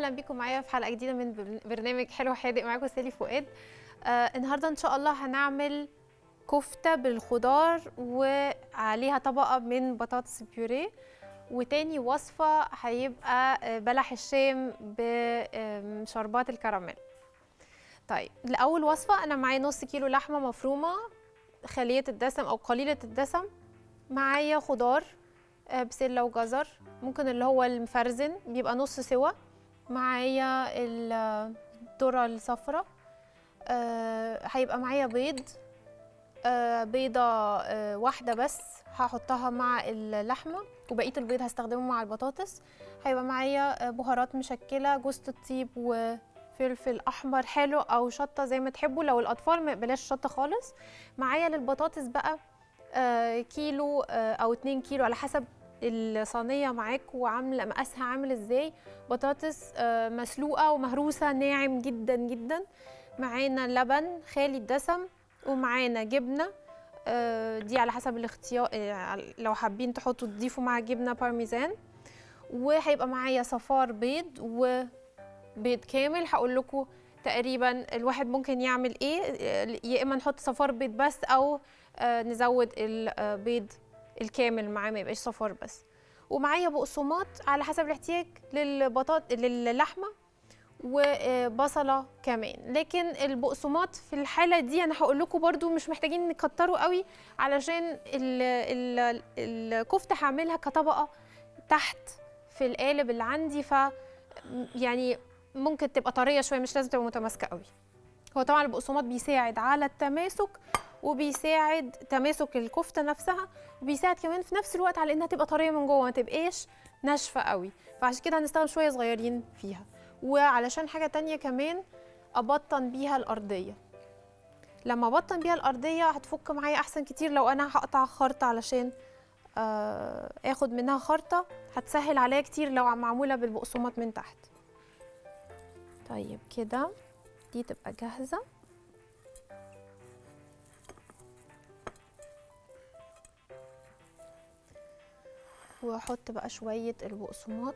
اهلا بيكم معايا في حلقه جديده من برن- برنامج حلو حادق معاكم سالي فؤاد آه النهارده ان شاء الله هنعمل كفته بالخضار وعليها طبقه من بطاطس بيوريه وتاني وصفه هيبقى آه، بلح الشام بشربات الكراميل طيب لاول وصفه انا معايا نص كيلو لحمه مفرومه خاليه الدسم او قليله الدسم معايا خضار آه، بسله وجزر ممكن اللي هو المفرزن بيبقى نص سوا معايا ال- الذره الصفراء آه، هيبقى معايا بيض آه، بيضه آه، واحده بس هحطها مع اللحمه وبقيه البيض هستخدمه مع البطاطس هيبقى معايا آه، بهارات مشكله جوز الطيب وفلفل احمر حلو او شطه زي ما تحبوا لو الاطفال ما بلاش شطه خالص معايا للبطاطس بقى آه، كيلو آه، او 2 كيلو على حسب الصينيه معاك وعامله مقاسها عامل ازاي بطاطس آه، مسلوقه ومهروسه ناعم جدا جدا معانا لبن خالي الدسم ومعانا جبنه آه، دي على حسب الاختيار آه، لو حابين تحطوا تضيفوا مع جبنه بارميزان وهيبقى معايا صفار بيض وبيض كامل هقول لكم تقريبا الواحد ممكن يعمل ايه آه، يا اما نحط صفار بيض بس او آه، نزود البيض الكامل معاه ما يبقاش صفار بس ومعايا بقسماط على حسب الاحتياج للبطاط للحمه وبصله كمان لكن البقسماط في الحاله دي انا هقول لكم برده مش محتاجين نكتره قوي علشان ال ال الكفته هعملها كطبقه تحت في القالب اللي عندي ف يعني ممكن تبقى طريه شويه مش لازم تبقى متماسكه قوي هو طبعا البقسماط بيساعد على التماسك وبيساعد تماسك الكفته نفسها وبيساعد كمان في نفس الوقت على انها تبقى طريه من جوه ما تبقاش ناشفه قوي فعشان كده هنستخدم شويه صغيرين فيها وعلشان حاجه تانية كمان ابطن بيها الارضيه لما ابطن بيها الارضيه هتفك معايا احسن كتير لو انا هقطع خرطه علشان آه، اخد منها خرطه هتسهل عليا كتير لو معموله بالبقسماط من تحت طيب كده دي تبقى جاهزه واحط بقى شويه البقسماط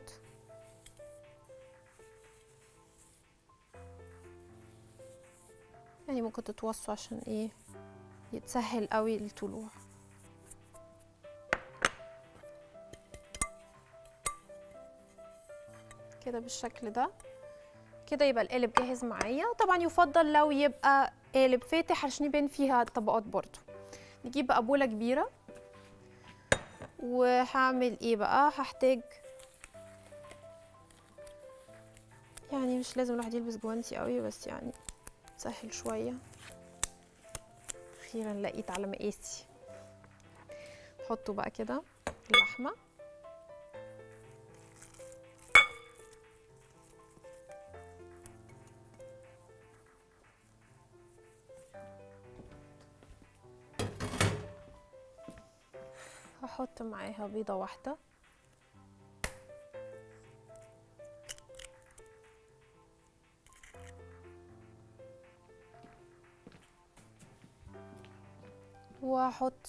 يعني ممكن تتوصوا عشان ايه يتسهل قوي الطلوع كده بالشكل ده كده يبقى القالب جاهز معايا طبعا يفضل لو يبقى قالب فاتح عشان يبان فيها طبقات برضو نجيب بقى بوله كبيره وهعمل ايه بقى هحتاج يعني مش لازم الواحد يلبس جوانتي قوي بس يعني تسهل شويه اخيرا لقيت على مقاسي حطوا بقى كده اللحمه هحط معاها بيضه واحده وهحط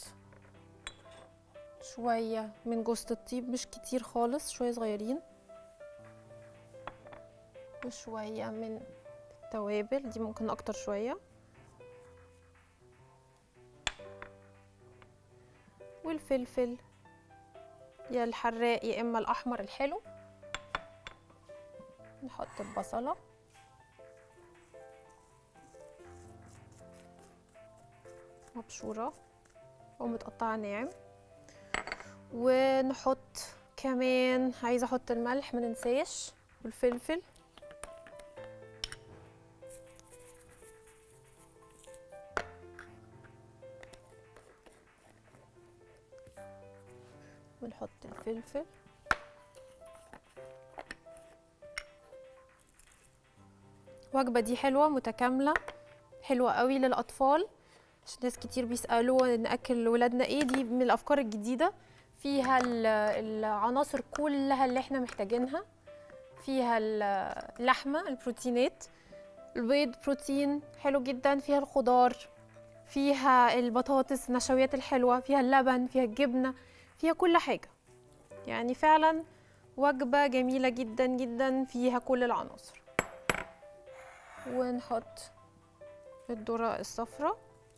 شوية من جوزة الطيب مش كتير خالص شوية صغيرين وشوية من التوابل دي ممكن أكتر شوية والفلفل يا الحراق يا إما الأحمر الحلو نحط البصلة مبشورة ومتقطعة ناعم ونحط كمان عايزة احط الملح مننساش والفلفل ونحط الفلفل الوجبة دي حلوة متكاملة حلوة قوي للأطفال عشان ناس كتير بيسألوا نأكل ولادنا ايه دي من الأفكار الجديدة فيها ال- العناصر كلها اللي احنا محتاجينها فيها اللحمة البروتينات البيض بروتين حلو جدا فيها الخضار فيها البطاطس النشويات الحلوة فيها اللبن فيها الجبنة فيها كل حاجة يعني فعلا وجبة جميلة جدا جدا فيها كل العناصر ونحط الذرة الصفراء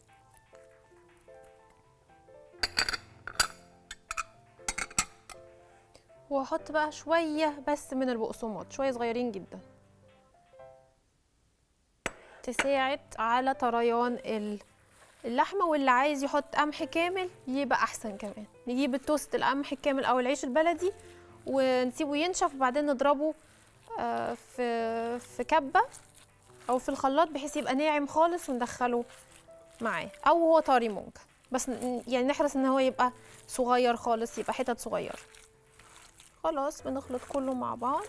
وهحط بقى شوية بس من البقسماط شوية صغيرين جدا تساعد على طريان ال- اللحمة واللي عايز يحط قمح كامل يبقى أحسن كمان نجيب التوست القمح الكامل أو العيش البلدي ونسيبه ينشف وبعدين نضربه آه، في في كبة أو في الخلاط بحيث يبقى ناعم خالص وندخله معاه أو هو طري ممكن بس ن- يعني نحرص إن هو يبقى صغير خالص يبقى حتت صغيرة خلاص بنخلط كله مع بعض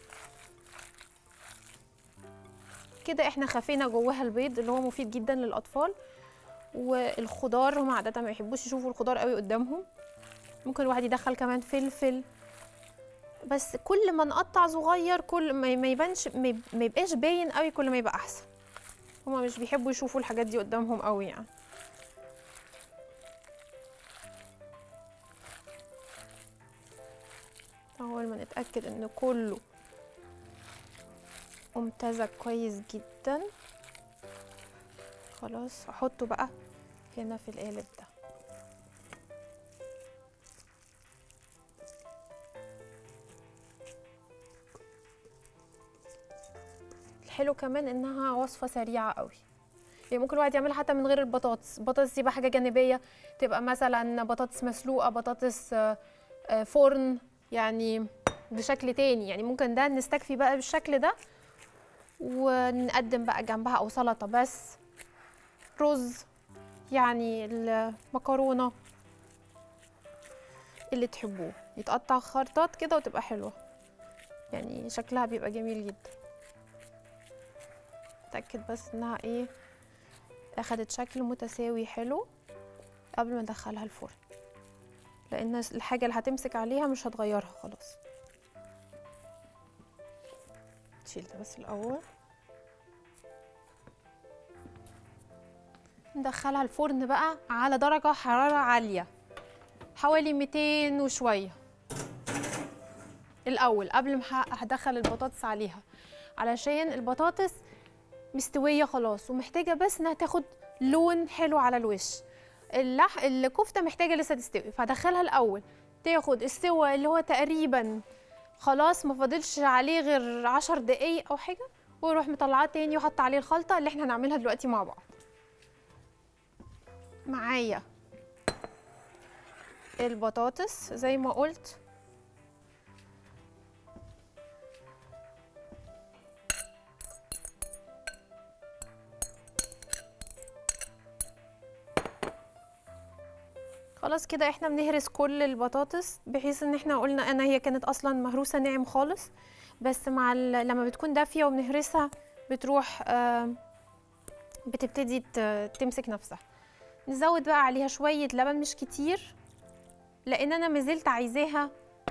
كده احنا خفينا جواها البيض اللي هو مفيد جدا للاطفال والخضار هم عاده ما يحبوش يشوفوا الخضار قوي قدامهم ممكن الواحد يدخل كمان فلفل بس كل ما نقطع صغير كل ما ما يبانش ما يب- ما يبقاش باين قوي كل ما يبقى احسن هما مش بيحبوا يشوفوا الحاجات دي قدامهم قوي يعني اول ما نتاكد ان كله ممتزج كويس جدا خلاص احطه بقى هنا في القالب ده الحلو كمان انها وصفه سريعه قوي يعني ممكن الواحد يعملها حتى من غير البطاطس البطاطس يبقى حاجه جانبيه تبقى مثلا بطاطس مسلوقه بطاطس آه، آه، فرن يعني بشكل تاني يعني ممكن ده نستكفي بقى بالشكل ده ونقدم بقى جنبها او سلطه بس رز يعني المكرونه اللي تحبوه يتقطع خرطات كده وتبقى حلوه يعني شكلها بيبقى جميل جدا اتاكد بس انها ايه اخدت شكل متساوي حلو قبل ما ندخلها الفرن لان الحاجه اللي هتمسك عليها مش هتغيرها خلاص نشيل ده بس الاول ندخلها الفرن بقى على درجه حراره عاليه حوالي 200 وشويه الاول قبل ما ه- هدخل البطاطس عليها علشان البطاطس مستويه خلاص ومحتاجه بس انها تاخد لون حلو على الوش اللح الكفته محتاجه لسه تستوي فهدخلها الاول تاخد السوا اللي هو تقريبا خلاص ما فاضلش عليه غير عشر دقايق او حاجه واروح مطلعاه تاني وحط عليه الخلطه اللي احنا هنعملها دلوقتي مع بعض معايا البطاطس زي ما قلت خلاص كده احنا بنهرس كل البطاطس بحيث ان احنا قلنا انا هي كانت اصلا مهروسه ناعم خالص بس مع ال- لما بتكون دافيه وبنهرسها بتروح آه، بتبتدي ت- تمسك نفسها نزود بقى عليها شويه لبن مش كتير لان انا مازلت عايزاها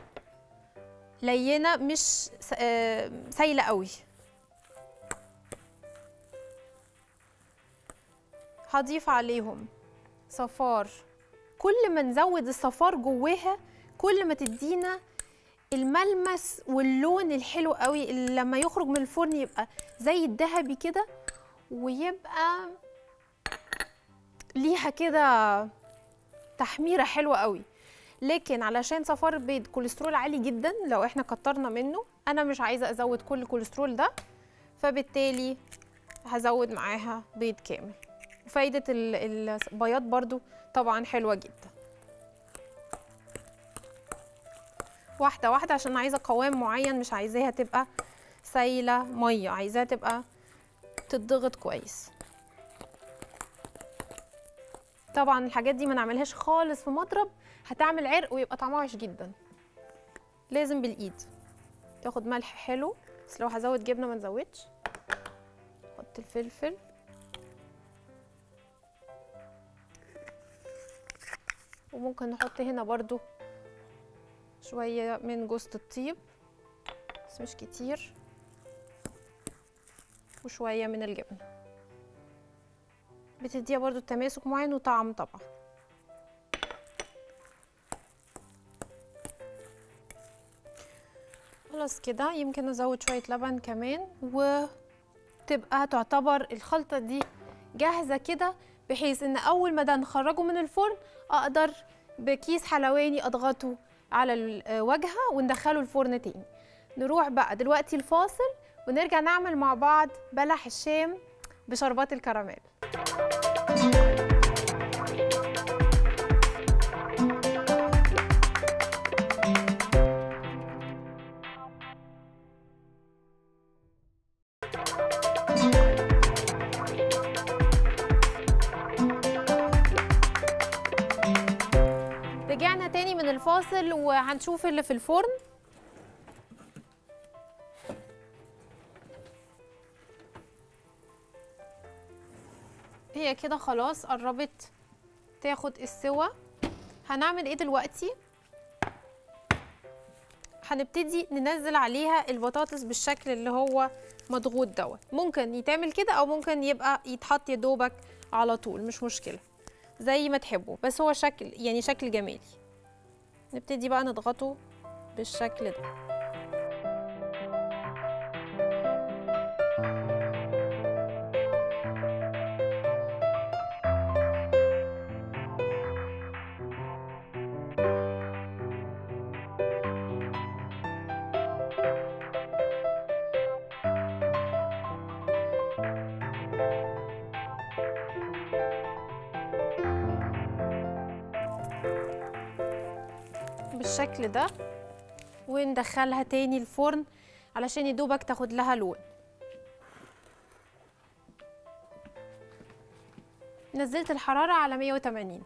لينه مش س- آه، سايله قوي هضيف عليهم صفار كل ما نزود الصفار جواها كل ما تدينا الملمس واللون الحلو قوي اللي لما يخرج من الفرن يبقى زي الذهبي كده ويبقى ليها كده تحميره حلوه قوي لكن علشان صفار البيض كوليسترول عالي جدا لو احنا كترنا منه انا مش عايزه ازود كل الكوليسترول ده فبالتالي هزود معاها بيض كامل وفايده ال- البياض برضو طبعا حلوه جدا واحده واحده عشان عايزه قوام معين مش عايزاها تبقى سايله ميه عايزاها تبقى تتضغط كويس طبعا الحاجات دي ما نعملهاش خالص في مضرب هتعمل عرق ويبقى طعمها وحش جدا لازم بالايد تاخد ملح حلو بس لو هزود جبنه ما نزودش حط الفلفل وممكن نحط هنا برضو شوية من جوزة الطيب بس مش كتير وشوية من الجبنة بتديها برضو تماسك معين وطعم طبعا خلاص كده يمكن ازود شويه لبن كمان وتبقى تعتبر الخلطه دي جاهزه كده بحيث ان اول ما ده نخرجه من الفرن اقدر بكيس حلواني اضغطه على الواجهه وندخله الفرن تاني نروح بقى دلوقتي الفاصل ونرجع نعمل مع بعض بلح الشام بشربات الكراميل رجعنا تاني من الفاصل وهنشوف اللي في الفرن هي كده خلاص قربت تاخد السوا هنعمل ايه دلوقتي هنبتدي ننزل عليها البطاطس بالشكل اللي هو مضغوط دوت ممكن يتعمل كده او ممكن يبقى يتحط يا دوبك على طول مش مشكله زي ما تحبوا بس هو شكل يعني شكل جمالي نبتدي بقى نضغطه بالشكل ده بالشكل ده وندخلها تاني الفرن علشان يدوبك تاخد لها لون نزلت الحرارة على 180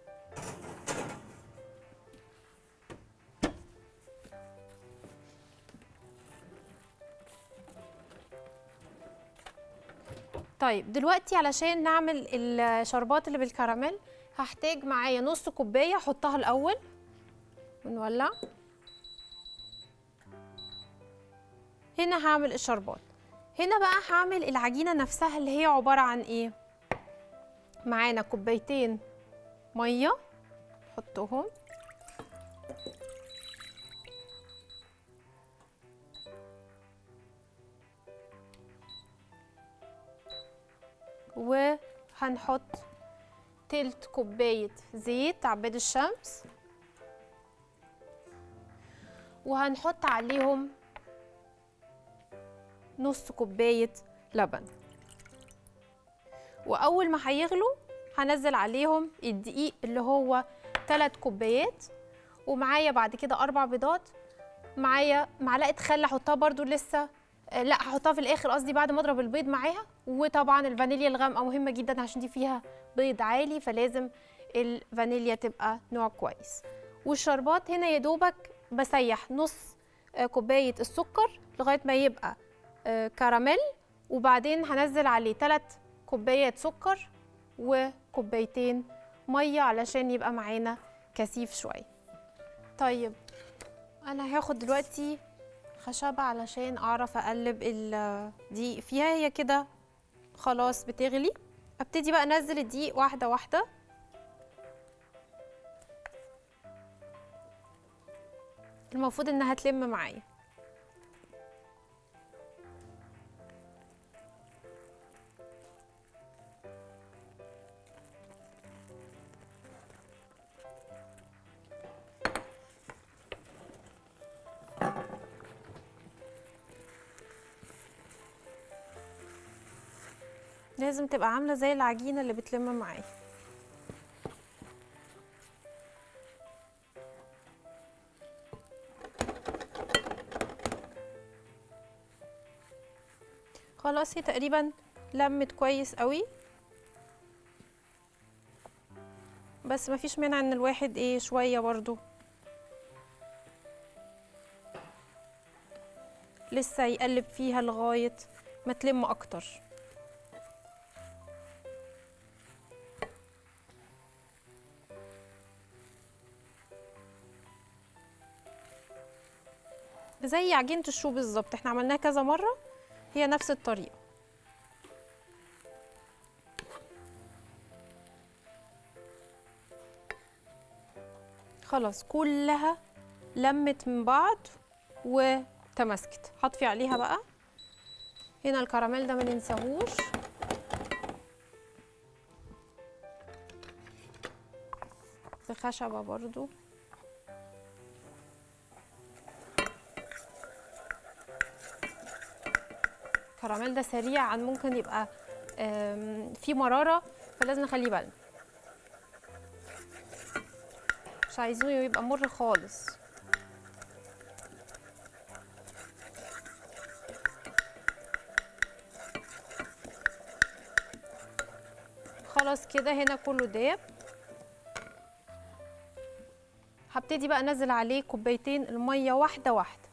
طيب دلوقتي علشان نعمل الشربات اللي بالكراميل هحتاج معايا نص كوباية احطها الاول ونولع هنا هعمل الشربات هنا بقى هعمل العجينة نفسها اللي هي عبارة عن ايه معانا كوبايتين مية نحطهم وهنحط تلت كوباية زيت عباد الشمس وهنحط عليهم نص كوباية لبن وأول ما هيغلوا هنزل عليهم الدقيق اللي هو تلات كوبايات ومعايا بعد كده أربع بيضات معايا معلقة خل هحطها برضو لسه آه، لا هحطها في الآخر قصدي بعد ما أضرب البيض معاها وطبعا الفانيليا الغامقة مهمة جدا عشان دي فيها بيض عالي فلازم الفانيليا تبقى نوع كويس والشربات هنا يا دوبك بسيح نص آه، كوباية السكر لغاية ما يبقى آه، كراميل وبعدين هنزل عليه 3 كوبايات سكر وكوبايتين مية علشان يبقى معانا كثيف شوية طيب أنا هاخد دلوقتي خشبة علشان أعرف أقلب الدقيق فيها هي كده خلاص بتغلي ابتدي بقى انزل الدقيق واحدة واحدة المفروض انها تلم معايا لازم تبقى عاملة زي العجينة اللي بتلم معايا خلاص هي تقريبا لمت كويس قوي بس مفيش مانع ان الواحد ايه شوية برضو لسه يقلب فيها لغاية ما تلم اكتر زي عجينة الشو بالظبط احنا عملناها كذا مرة هي نفس الطريقة خلاص كلها لمت من بعض تماسكت هطفي عليها بقى هنا الكراميل ده ما ننساهوش بخشبه برضو الكراميل ده سريع ممكن يبقى في مراره فلازم نخلي بالنا مش عايزينه يبقى مر خالص خلاص كده هنا كله داب هبتدي بقى انزل عليه كوبايتين الميه واحده واحده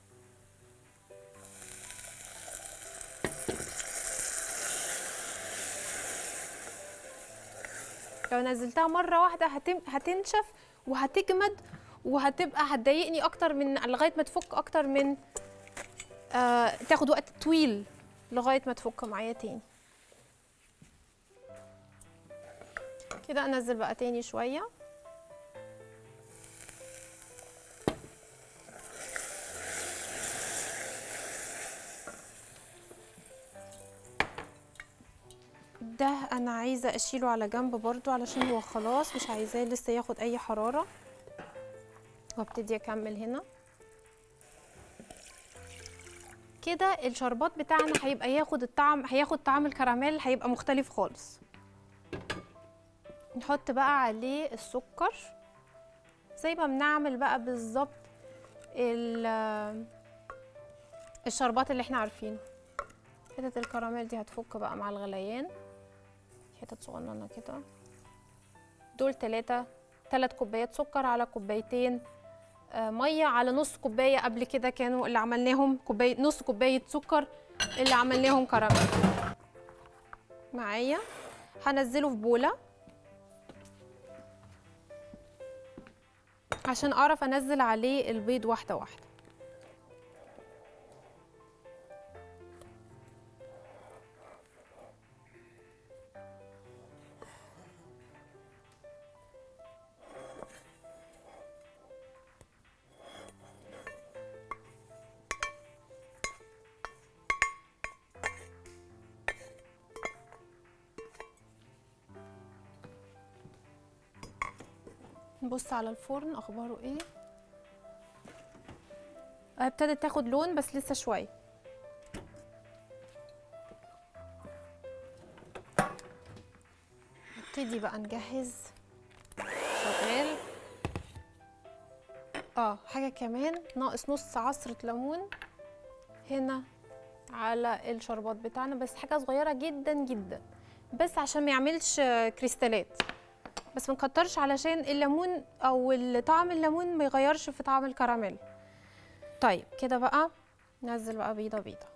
لو نزلتها مره واحده هتم هتنشف وهتجمد وهتبقى هتضايقني اكتر من لغايه ما تفك اكتر من آه تاخد وقت طويل لغايه ما تفك معايا تاني كده انزل بقى تاني شويه ده انا عايزه اشيله على جنب برضو علشان هو خلاص مش عايزاه لسه ياخد اي حراره وابتدي اكمل هنا كده الشربات بتاعنا هيبقى ياخد الطعم هياخد طعم الكراميل هيبقى مختلف خالص نحط بقى عليه السكر زي ما بنعمل بقى بالظبط الشربات اللي احنا عارفينه حتة الكراميل دي هتفك بقى مع الغليان حتت صغننه كده دول تلاتة تلات كوبايات سكر على كوبايتين آه ميه على نص كوبايه قبل كده كانوا اللي عملناهم كوبايه نص كوبايه سكر اللي عملناهم كراميل معايا هنزله في بوله عشان اعرف انزل عليه البيض واحده واحده نبص على الفرن اخباره ايه ابتدت تاخد لون بس لسه شويه نبتدي بقى نجهز شغال اه حاجه كمان ناقص نص عصره ليمون هنا على الشربات بتاعنا بس حاجه صغيره جدا جدا بس عشان ما يعملش كريستالات بس ما نكترش علشان الليمون او طعم الليمون ما يغيرش في طعم الكراميل طيب كده بقى ننزل بقى بيضه بيضه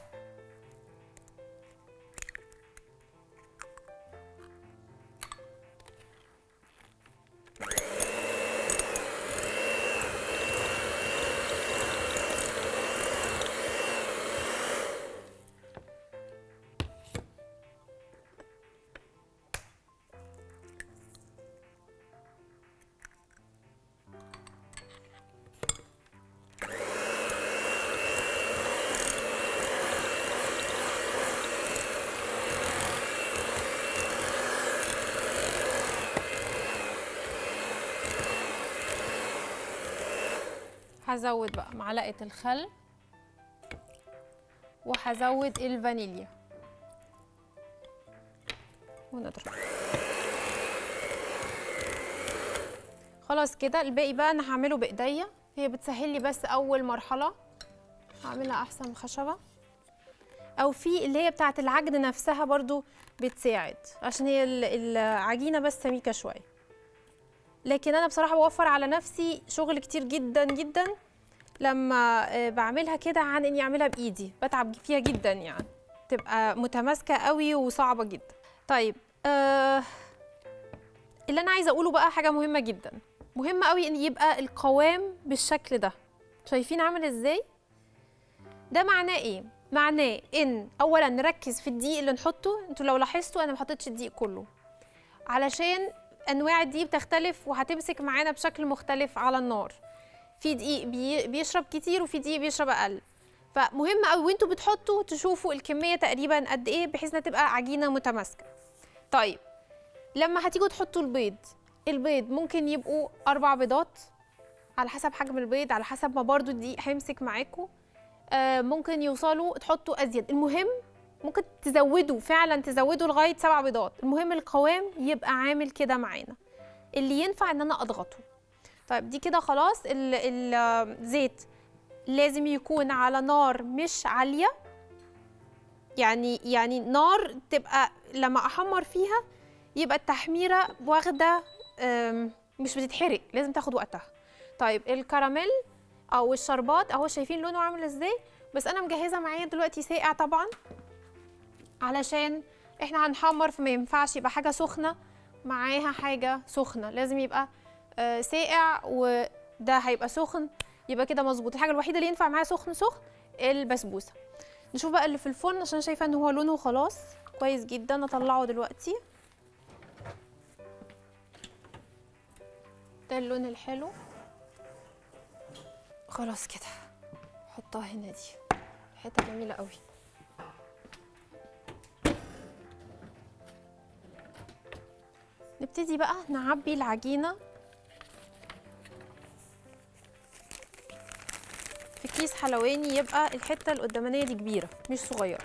هزود بقى معلقه الخل وهزود الفانيليا ونضرب خلاص كده الباقي بقى انا هعمله بايديا هي بتسهل لي بس اول مرحله هعملها احسن خشبه او في اللي هي بتاعه العجن نفسها برضو بتساعد عشان هي العجينه بس سميكه شويه لكن انا بصراحه بوفر على نفسي شغل كتير جدا جدا لما بعملها كده عن اني اعملها بايدي بتعب فيها جدا يعني تبقى متماسكه قوي وصعبه جدا طيب آه اللي انا عايزه اقوله بقى حاجه مهمه جدا مهم قوي ان يبقى القوام بالشكل ده شايفين عامل ازاي ده معناه ايه معناه ان اولا نركز في الدقيق اللي نحطه انتوا لو لاحظتوا انا ما حطيتش الدقيق كله علشان انواع الدقيق بتختلف وهتمسك معانا بشكل مختلف على النار في دقيق بي بيشرب كتير وفي دقيق بيشرب اقل فمهم قوي وانتوا بتحطوا تشوفوا الكميه تقريبا قد ايه بحيث انها تبقى عجينه متماسكه طيب لما هتيجوا تحطوا البيض البيض ممكن يبقوا اربع بيضات على حسب حجم البيض على حسب ما برضو دي هيمسك معاكم آه ممكن يوصلوا تحطوا ازيد المهم ممكن تزودوا فعلا تزودوا لغايه سبع بيضات المهم القوام يبقى عامل كده معانا اللي ينفع ان انا اضغطه طيب دي كده خلاص الزيت لازم يكون على نار مش عاليه يعني يعني نار تبقى لما احمر فيها يبقى التحميره واخده مش بتتحرق لازم تاخد وقتها طيب الكراميل او الشربات اهو شايفين لونه عامل ازاي بس انا مجهزه معايا دلوقتي ساقع طبعا علشان احنا هنحمر فما ينفعش يبقى حاجه سخنه معاها حاجه سخنه لازم يبقى آه ساقع وده هيبقى سخن يبقى كده مظبوط الحاجه الوحيده اللي ينفع معاها سخن سخن البسبوسه نشوف بقى اللي في الفرن عشان شايفه ان هو لونه خلاص كويس جدا اطلعه دلوقتي ده اللون الحلو خلاص كده احطها هنا دي حته جميله قوي نبتدي بقى نعبي العجينه في كيس حلواني يبقى الحته القدامانيه دي كبيره مش صغيره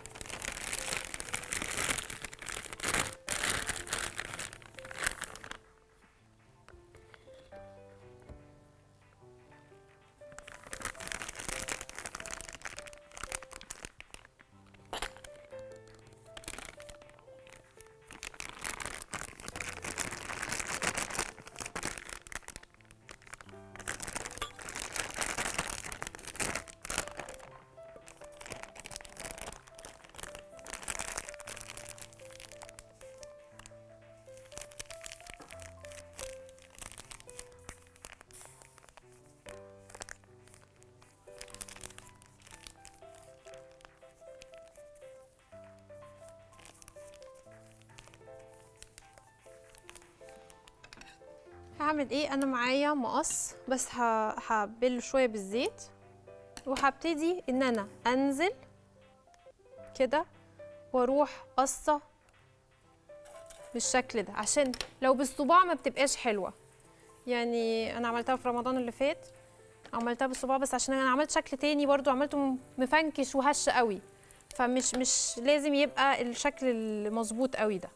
هعمل ايه انا معايا مقص بس هبله شويه بالزيت وهبتدي ان انا انزل كده واروح قصه بالشكل ده عشان لو بالصباع ما بتبقاش حلوه يعني انا عملتها في رمضان اللي فات عملتها بالصباع بس عشان انا عملت شكل تاني برضو عملته مفنكش وهش قوي فمش مش لازم يبقى الشكل المظبوط قوي ده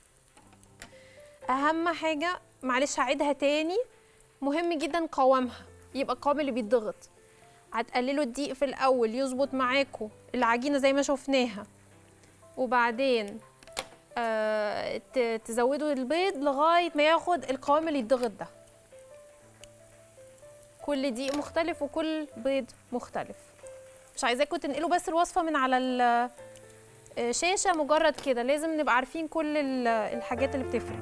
اهم حاجه معلش هعيدها تاني مهم جدا قوامها يبقى القوام اللي بيتضغط هتقللوا الدقيق في الاول يظبط معاكم العجينه زي ما شفناها وبعدين آه تزودوا البيض لغايه ما ياخد القوام اللي يتضغط ده كل دقيق مختلف وكل بيض مختلف مش عايزاكم تنقلوا بس الوصفه من على الشاشه مجرد كده لازم نبقى عارفين كل الحاجات اللي بتفرق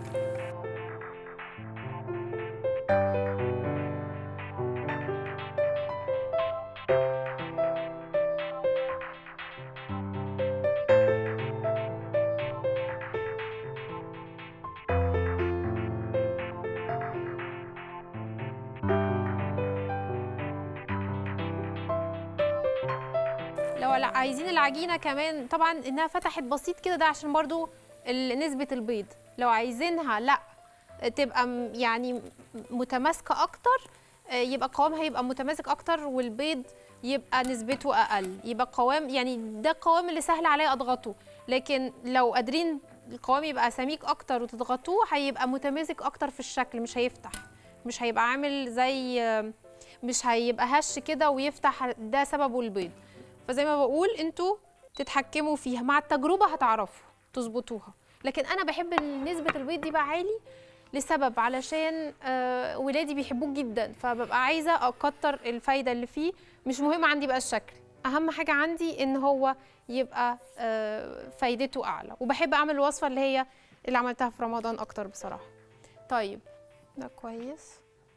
لو عايزين العجينه كمان طبعا انها فتحت بسيط كده ده عشان برضو نسبه البيض لو عايزينها لا تبقى يعني متماسكه اكتر يبقى قوامها يبقى متماسك اكتر والبيض يبقى نسبته اقل يبقى قوام يعني ده القوام اللي سهل عليا اضغطه لكن لو قادرين القوام يبقى سميك اكتر وتضغطوه هيبقى متماسك اكتر في الشكل مش هيفتح مش هيبقى عامل زي مش هيبقى هش كده ويفتح ده سببه البيض فزي ما بقول انتوا تتحكموا فيها مع التجربه هتعرفوا تظبطوها لكن انا بحب نسبه البيض دي بقى عالي لسبب علشان آه ولادي بيحبوه جدا فببقى عايزه اكتر الفايده اللي فيه مش مهم عندي بقى الشكل اهم حاجه عندي ان هو يبقى آه فايدته اعلى وبحب اعمل الوصفه اللي هي اللي عملتها في رمضان اكتر بصراحه طيب ده كويس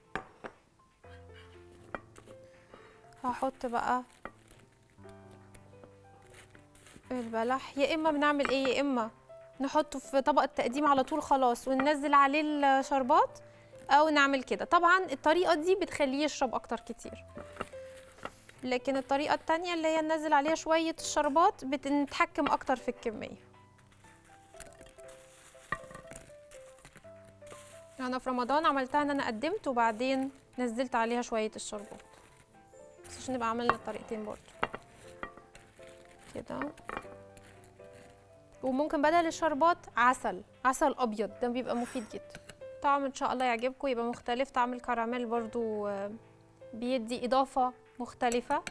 هحط بقى البلح يا اما بنعمل ايه يا اما نحطه في طبق التقديم على طول خلاص وننزل عليه الشربات او نعمل كده طبعا الطريقه دي بتخليه يشرب اكتر كتير لكن الطريقه التانية اللي هي ننزل عليها شويه الشربات بنتحكم اكتر في الكميه انا في رمضان عملتها ان انا قدمت وبعدين نزلت عليها شويه الشربات بس عشان نبقى عملنا الطريقتين برضو كده وممكن بدل الشربات عسل عسل ابيض ده بيبقى مفيد جدا طعم ان شاء الله يعجبكم يبقى مختلف طعم الكراميل برضو آه، بيدي اضافه مختلفه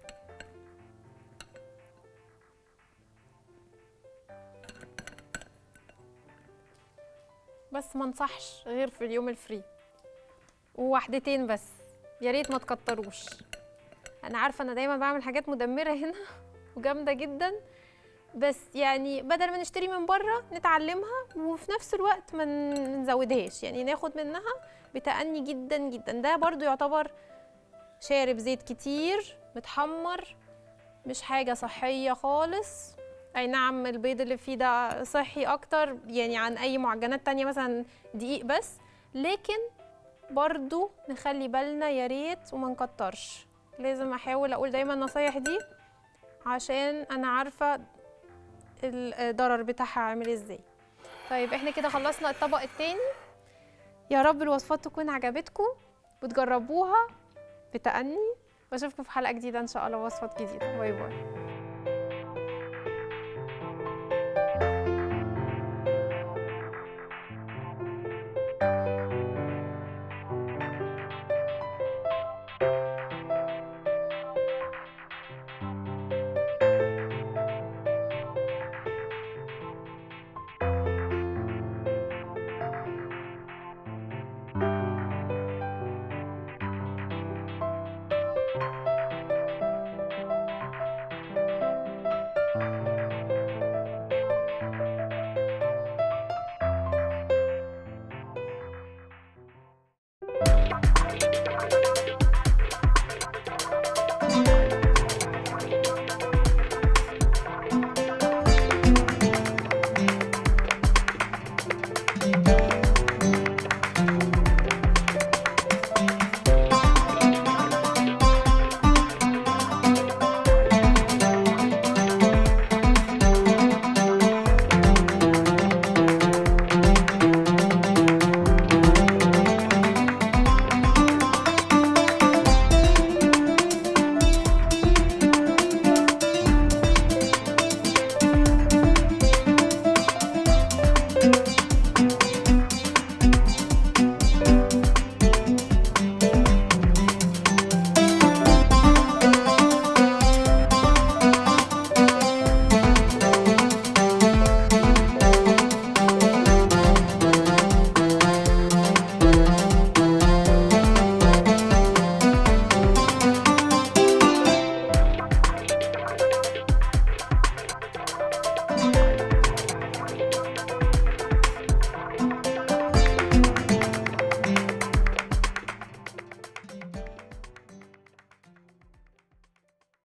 بس ما انصحش غير في اليوم الفري وواحدتين بس يا ريت ما تكتروش انا عارفه انا دايما بعمل حاجات مدمره هنا وجامده جدا بس يعني بدل ما نشتري من بره نتعلمها وفي نفس الوقت ما نزودهاش يعني ناخد منها بتأني جدا جدا ده برضو يعتبر شارب زيت كتير متحمر مش حاجة صحية خالص أي نعم البيض اللي فيه ده صحي أكتر يعني عن أي معجنات تانية مثلا دقيق بس لكن برضو نخلي بالنا يا ريت وما نكترش لازم أحاول أقول دايما النصايح دي عشان أنا عارفة الضرر بتاعها عامل ازاي طيب احنا كده خلصنا الطبق التاني يا رب الوصفات تكون عجبتكم وتجربوها بتأني واشوفكم في حلقة جديدة ان شاء الله وصفات جديدة باي باي